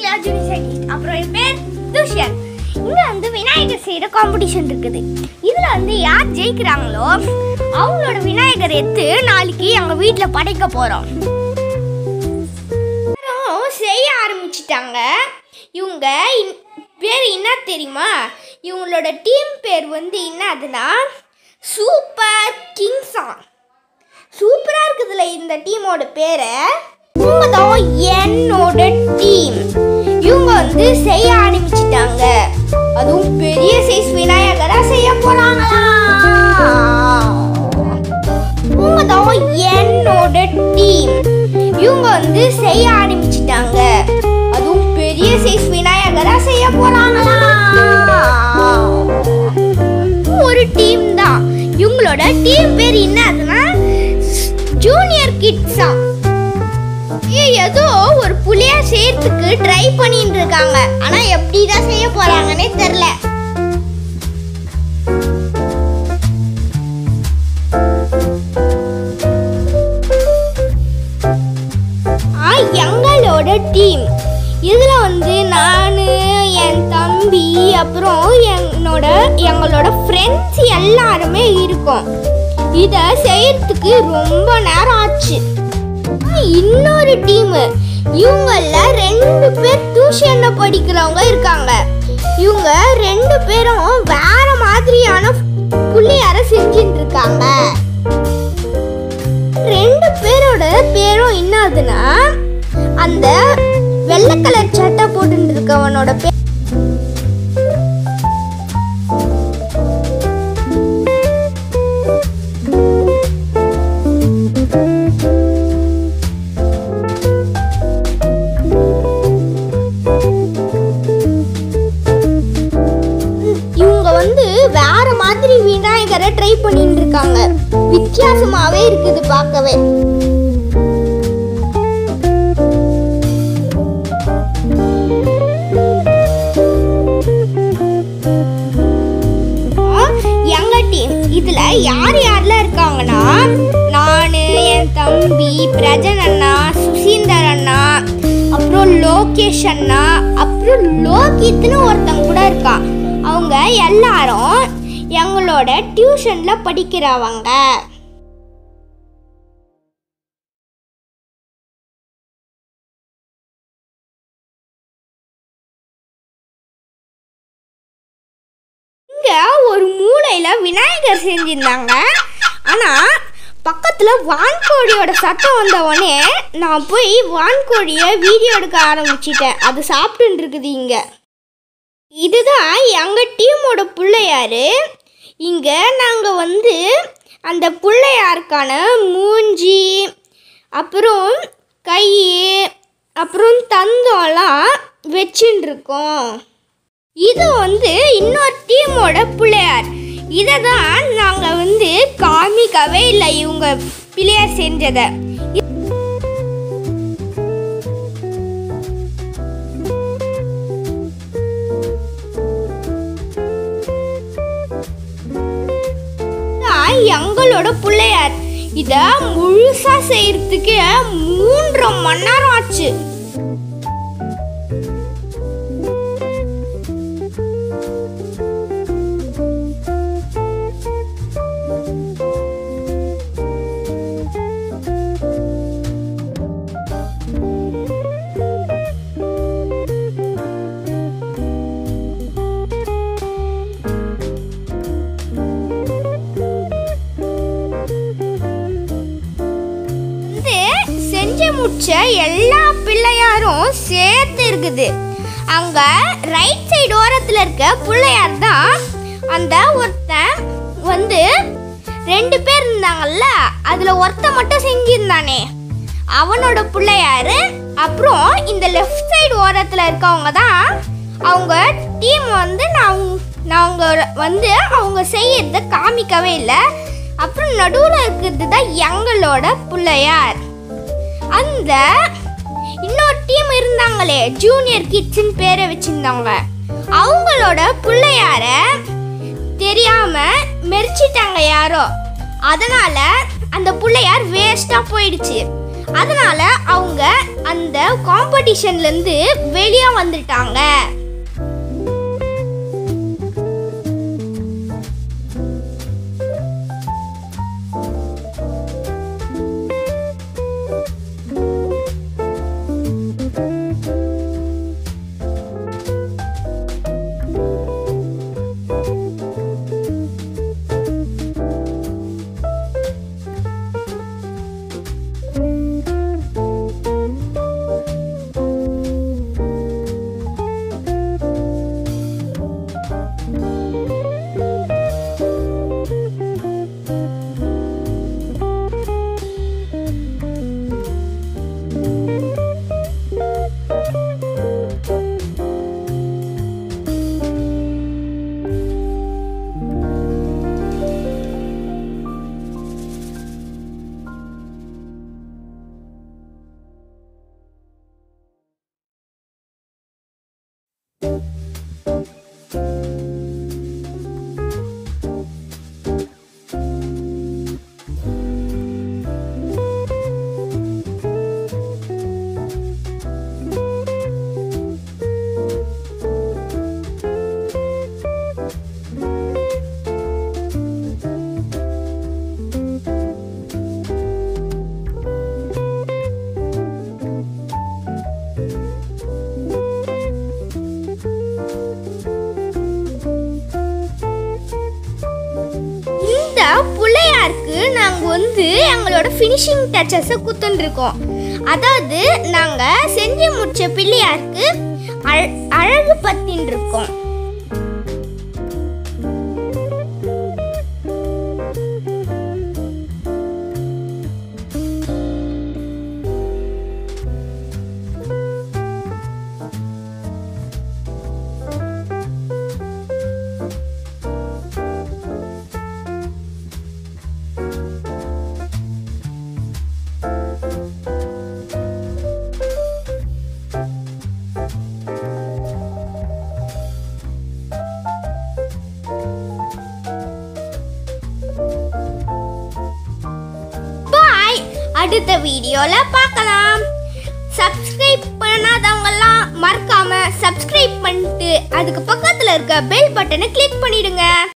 Arjun Zionist அப்புறம் என் பேர் துஷ்யன் இங்க வந்து விநாயகர் செய்யற காம்படிஷன் இருக்குது இதுல வந்து யார் ஜெயிக்கிறாங்களோ அவங்களோட விநாயகர் எடுத்து நாளைக்கு எங்க வீட்ல படைக்க போறோம் எல்லாரும் செய்ய ஆரம்பிச்சிட்டாங்க இவங்க இன்- பேர் என்ன தெரியுமா இவங்களோட டீம் பேர் வந்து என்னதுன்னா சூப்பர் கிங்ஸா சூப்பராக இருக்குதுல இந்த டீமோட பேரை இவங்க தான் என்னோட டீம் இவங்க வந்து செய்ய ஆரம்பிச்சிட்டாங்க அதுவும் பெரிய சைஸ் விநாயகரா செய்ய போறாங்களா இவங்க தான் என்னோட டீம் இவங்க வந்து செய்ய ஆரம்பிச்சிட்டாங்க அதுவும் பெரிய சைஸ் விநாயகரா செய்ய போறாங்களா ஒரு டீம் தான் இவங்களோட டீம் பேர் என்னதுன்னா ஜூனியர் கிட்ஸா ஏதோ ஒரு புளியா செய்யறதுக்கு ட்ரை பண்ணிட்டு இருக்காங்க ஆனா எப்படி தான் செய்ய போறாங்கன்னே தெரியல ஆ, எங்களோட டீம் இதுல வந்து நான் என் தம்பி அப்புறம் என்னோட எங்களோட ஃப்ரெண்ட்ஸ் எல்லாருமே இருக்கோம் இதை செய்யறதுக்கு ரொம்ப நேரம் ஆச்சு ஆ, இன்னொரு டீம் இவங்கள ரெண்டு பேர் டியூஷன்ல படிக்கிறவங்க இருக்காங்க இவங்க ரெண்டு பேரும் வேற மாதிரியான புள்ளியார செஞ்சுட்டு இருக்காங்க ரெண்டு பேரோட பேரும் என்னதுன்னா அந்த வெள்ளை கலர் சட்டை போட்டுட்டு இருக்கவனோட பேர் இவங்க வந்து வேற மாதிரி விநாயகரை ட்ரை பண்ணிட்டு இருக்காங்க வித்தியாசமாவே இருக்குது பார்க்கவே எங்க டீம் இதுல யார் யாரெல்லாம் இருக்காங்கன்னா நான் என் தம்பி பிரஜன் அண்ணா சுசீந்தர் அண்ணா அப்புறம் லோகேஷ் அண்ணா அப்புறம் லோகித்னு ஒருத்தன் கூட இருக்கான் அவங்க எல்லாரும் எங்களோட டியூஷன்ல படிக்கிறவங்க இங்க ஒரு மூலையில விநாயகர் செஞ்சிருந்தாங்க ஆனா பக்கத்துல வான்கோழியோட சத்தம் வந்த உடனே நான் போய் வான்கோழியை வீடியோ எடுக்க ஆரம்பிச்சிட்டேன் அது சாப்பிட்டுன்னு இருக்குது இங்க இதுதான் எங்க டீமோட பிள்ளையாரு இங்க நாங்க வந்து அந்த பிள்ளையாருக்கான மூஞ்சி அப்புறம் கை அப்புறம் தந்தம்லாம் வச்சுட்டு இருக்கோம் இது வந்து இன்னொரு டீமோட பிள்ளையார் இதை தான் நாங்கள் வந்து காமிக்கவே இல்லை இவங்க பிள்ளையார் செஞ்சதை இதுதான் எங்களோட பிள்ளையார் இதை முழுசா செய்யறதுக்கு மூன்றரை மணி நேரம் ஆச்சு வந்து செஞ்சு முடிச்ச எல்லா பிள்ளையாரும் சேர்த்து இருக்குது அங்க ரைட் சைடு ஓரத்துல இருக்க பிள்ளையார் தான் அந்த ஒருத்தன் வந்து ரெண்டு பேர் இருந்தாங்கல்ல அதுல ஒருத்தன் மட்டும் செஞ்சிருந்தானே அவனோட பிள்ளையாரு அப்புறம் இந்த லெஃப்ட் சைடு ஓரத்துல இருக்கவங்க தான் அவங்க டீம் வந்து நான் நான் அவங்க வந்து அவங்க செய்யறத காமிக்கவே இல்லை அப்புறம் நடுவில் இருக்கிறது தான் எங்களோட பிள்ளையார் அந்த இன்னொரு டீம் இருந்தாங்களே ஜூனியர் கிட்ஸ்னு பேரை வச்சிருந்தாங்க அவங்களோட பிள்ளையார தெரியாம மெரிச்சிட்டாங்க யாரோ அதனால அந்த பிள்ளையார் வேஸ்டா போயிடுச்சு அதனால அவங்க அந்த காம்படிஷன்லேருந்து வெளியே வந்துட்டாங்க இந்த பிள்ளையாருக்கு நாங்கள் வந்து எங்களோட ஃபினிஷிங் டச்சஸை குத்துன்ருக்கோம் அதாவது நாங்கள் செஞ்சு முடிச்ச பிள்ளையாருக்கு அழ அழகு பத்தின்னு இருக்கோம் பாய் அடுத்த வீடியோல பார்க்கலாம் சப்ஸ்கிரைப் பண்ணாதவங்கலாம் மறக்காம சப்ஸ்கிரைப் பண்ணிட்டு அதுக்கு பக்கத்துல இருக்க பெல் பட்டனை கிளிக் பண்ணிடுங்க